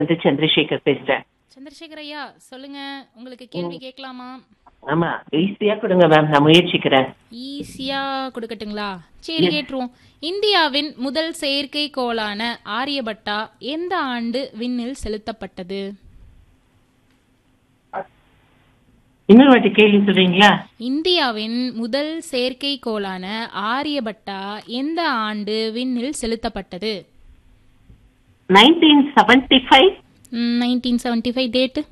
வந்து சந்திரசேகர் பேசுறேன் சந்திரசேகர் ஐயா சொல்லுங்க உங்களுக்கு கேள்வி கேட்கலாமா ஆமா ஈஸியா கொடுங்க மேம் நான் முயற்சிக்கிறேன் ஈஸியா கொடுக்கட்டுங்களா சரி கேட்டுருவோம் இந்தியாவின் முதல் செயற்கைக்கோளான ஆரியபட்டா எந்த ஆண்டு விண்ணில் செலுத்தப்பட்டது இன்னொரு வாட்டி கேள்வி சொல்றீங்களா இந்தியாவின் முதல் செயற்கைக்கோளான ஆரியபட்டா எந்த ஆண்டு விண்ணில் செலுத்தப்பட்டது nineteen seventy five nineteen seventy five date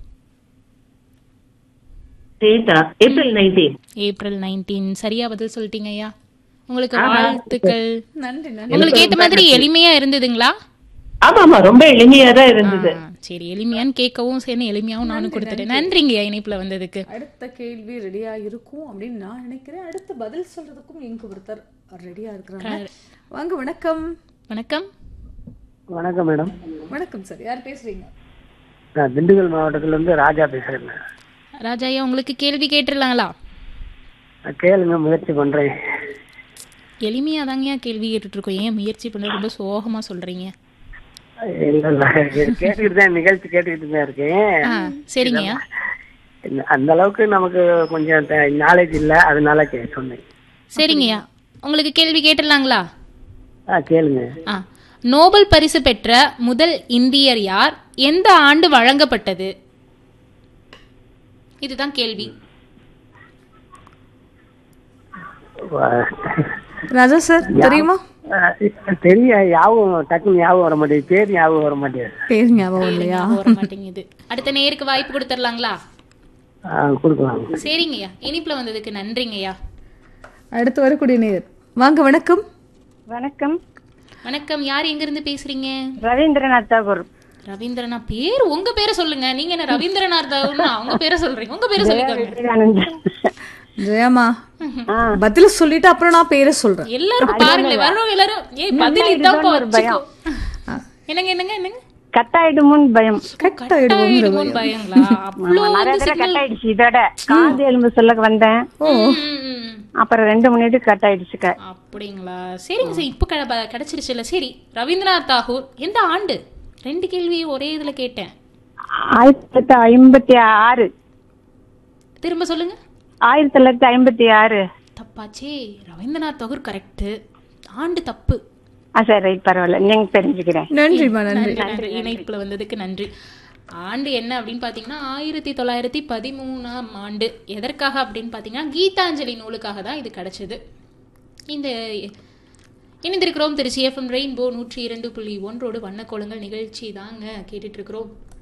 data April nineteen April nineteen சரியா பதில் சொல்லிட்டீங்க ஐயா உங்களுக்கு வாழ்த்துக்கள் நன்றி நன்றி உங்களுக்கு ஏத்த மாதிரி எளிமையா இருந்ததுங்களா ஆமா ஆமா ரொம்ப எளிமையா தான் இருந்தது ஆ, சரி எளிமையான்னு கேட்கவும் சரி எளிமையாவும் நானும் கொடுத்துட்டேன் நன்றிங்க ஐயா இணைப்புல வந்ததுக்கு அடுத்த கேள்வி ரெடியா இருக்கும் அப்படின்னு நான் நினைக்கிறேன் அடுத்து பதில் சொல்றதுக்கும் எங்க ஒருத்தர் ரெடியா இருக்கிறாங்க வாங்க வணக்கம் வணக்கம் வணக்கம் மேடம் வணக்கம் சார் யார் பேசுறீங்க நான் திண்டுக்கல் மாவட்டத்துல இருந்து ராஜா பேசுறேன் ராஜா ஐயா உங்களுக்கு கேள்வி கேட்டுடலாங்களா நான் கேளுங்க முயற்சி பண்றேன் எளிமையா தாங்கய்யா கேள்வி கேட்டுட்டு இருக்கோம் ஏன் முயற்சி பண்ண ரொம்ப சோகமா சொல்றீங்க இல்ல இல்ல கேட்டுக்கிட்டு தான் நிகழ்ச்சி கேட்டுக்கிட்டு தான் இருக்கேன் ஆ, சரிங்கய்யா இந்த- அந்த அளவுக்கு நமக்கு கொஞ்சம் நாலேஜ் இல்ல அதனால கே சொன்னேன் சரிங்கய்யா உங்களுக்கு கேள்வி கேட்டுடலாங்களா ஆ கேளுங்க ஆ நோபல் பரிசு பெற்ற முதல் இந்தியர் யார் எந்த ஆண்டு வழங்கப்பட்டது இதுதான் கேள்வி ராஜா சார் தெரியுமா தெரிய ஞாபகம் டக்குன்னு ஞாபகம் வர மாட்டேங்குது பேர் ஞாபகம் வர மாட்டேங்குது பேர் ஞாபகம் இல்லையா ஞாபகம் வர மாட்டேங்குது அடுத்த நேருக்கு வாய்ப்பு கொடுத்துடலாங்களா ஆ, கொடுக்கலாம் சரிங்கய்யா இனிப்புல வந்ததுக்கு நன்றிங்கய்யா அடுத்து வரக்கூடிய நேர் வாங்க வணக்கம் வணக்கம் வணக்கம் யார் எங்க இருந்து பேசுறீங்க ரவீந்திரநாத் தாகூர் ரவீந்திரநாத் பேர் உங்க பேரை சொல்லுங்க நீங்க என்ன ரவீந்திரநாத் தாகூர்னு அவங்க பேரை சொல்றீங்க உங்க பேரை சொல்லிக்கோங்க விவேகானந்த் ஜெயமா பதில் சொல்லிட்டு அப்புறம் நான் பேரை சொல்றேன் எல்லாரும் பாருங்களேன் வர்றவங்க எல்லாரும் ஏய் பதில் இதான்ப்பா வச்சுக்கோ என்னங்க என்னங்க என்னங்க கட்டாயிடுமோன்னு பயம் கட்டாயிடுமோன்னு பயங்களா அவ்வளோ நிறைய வந்து தடவை சிக்னல் கட் ஆயிடுச்சு இதோட காது எலும்பு சொல்ல வந்தேன் அப்புறம் ரெண்டு மணி கட் ஆயிடுச்சு க- அப்படிங்களா சரிங்க சார் இப்போ க- கிடைச்சிருச்சுல்ல சரி ரவீந்திரநாத் தாகூர் எந்த ஆண்டு ரெண்டு கேள்வி ஒரே இதுல கேட்டேன் ஆயிரத்தி தொள்ளாயிரத்தி ஐம்பத்தி ஆறு திரும்ப சொல்லுங்க ஆயிரத்தி தொள்ளாயிரத்தி ஐம்பத்தி ஆறு தப்பாச்சே ரவீந்திரநாத் தாகூர் கரெக்ட் ஆண்டு தப்பு ஆ சரி ரைட் பரவாயில்ல நீங்க தெரிஞ்சுக்கிறேன் நன்றிமா நன்றி நன்றி நன்றி இணைப்புல வந்ததுக்கு நன்றி ஆண்டு என்ன அப்படின்னு பார்த்தீங்கன்னா ஆயிரத்தி தொள்ளாயிரத்தி பதிமூணாம் ஆண்டு எதற்காக அப்படின்னு பார்த்தீங்கன்னா கீதாஞ்சலி நூலுக்காக தான் இது கிடைச்சது இந்த இணைந்திருக்கிறோம் திருச்சி எஃப்எம் ரெயின்போ நூற்றி இரண்டு புள்ளி ஒன்றோடு வண்ணக்கோலங்கள் நிகழ்ச்சி தாங்க கேட்டுட்டு இருக்கிறோம்